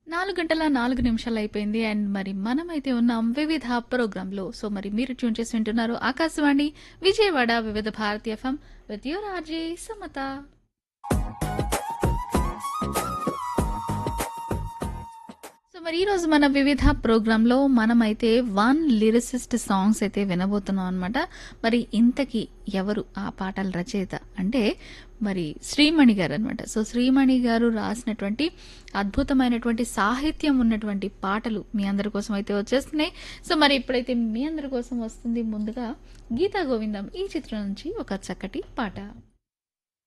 నాలుగు గంటల నాలుగు నిమిషాలు అయిపోయింది అండ్ మరి మనమైతే ఉన్నాం వివిధ ప్రోగ్రాంలో సో మరి మీరు ట్యూన్ చేసి వింటున్నారు Akashvani Vijayawada Vividh Bharati FM with your RJ Samatha so మరి ఈ రోజు మన వివిధ ప్రోగ్రాంలో మనమైతే వన్ లిరిసిస్ట్ సాంగ్స్ అయితే వినబోతున్నాం అనమాట మరి ఇంతకీ ఎవరు ఆ పాటల రచయిత అంటే మరి శ్రీమణి గారు అనమాట సో శ్రీమణి గారు రాసినటువంటి అద్భుతమైనటువంటి సాహిత్యం ఉన్నటువంటి పాటలు మీ అందరి కోసం అయితే వచ్చేస్తున్నాయి సో మరి ఇప్పుడైతే మీ అందరి కోసం వస్తుంది ముందుగా గీతా గోవిందం ఈ చిత్రం నుంచి ఒక చక్కటి పాట